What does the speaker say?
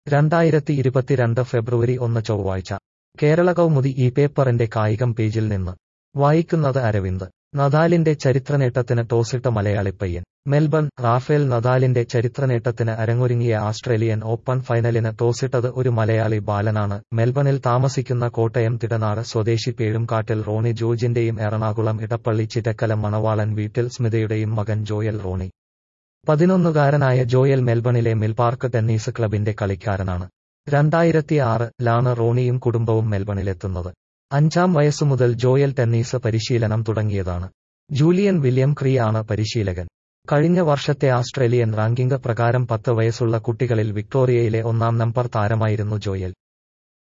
രണ്ടായിരത്തി ഇരുപത്തിരണ്ട് ഫെബ്രുവരി ഒന്ന് ചൊവ്വാഴ്ച കേരള കൗമുദി ഈ പേപ്പറിന്റെ കായികം പേജിൽ നിന്ന് വായിക്കുന്നത് അരവിന്ദ് നദാലിന്റെ ചരിത്രനേട്ടത്തിന് ടോസിട്ട മലയാളിപ്പയ്യൻ മെൽബൺ റാഫേൽ നദാലിന്റെ ചരിത്രനേട്ടത്തിന് അരങ്ങൊരുങ്ങിയ ആസ്ട്രേലിയൻ ഓപ്പൺ ഫൈനലിന് ടോസിട്ടത് ഒരു മലയാളി ബാലനാണ് മെൽബണിൽ താമസിക്കുന്ന കോട്ടയം തിടനാട് സ്വദേശി പേഴുംകാട്ടിൽ റോണി ജോർജിന്റെയും എറണാകുളം ഇടപ്പള്ളി ചിറ്റക്കല മണവാളൻ വീട്ടിൽ സ്മിതയുടെയും മകൻ ജോയൽ റോണി പതിനൊന്നുകാരനായ ജോയൽ മെൽബണിലെ മിൽപാർക്ക് ടെന്നീസ് ക്ലബിന്റെ കളിക്കാരനാണ് രണ്ടായിരത്തി ആറ് ലാണ് റോണിയും കുടുംബവും മെൽബണിലെത്തുന്നത് അഞ്ചാം വയസ്സുമുതൽ ജോയൽ ടെന്നീസ് പരിശീലനം തുടങ്ങിയതാണ് ജൂലിയൻ വില്യം ക്രീ ആണ് പരിശീലകൻ കഴിഞ്ഞ വർഷത്തെ ആസ്ട്രേലിയൻ റാങ്കിംഗ് പ്രകാരം പത്ത് വയസ്സുള്ള കുട്ടികളിൽ വിക്ടോറിയയിലെ ഒന്നാം നമ്പർ താരമായിരുന്നു ജോയൽ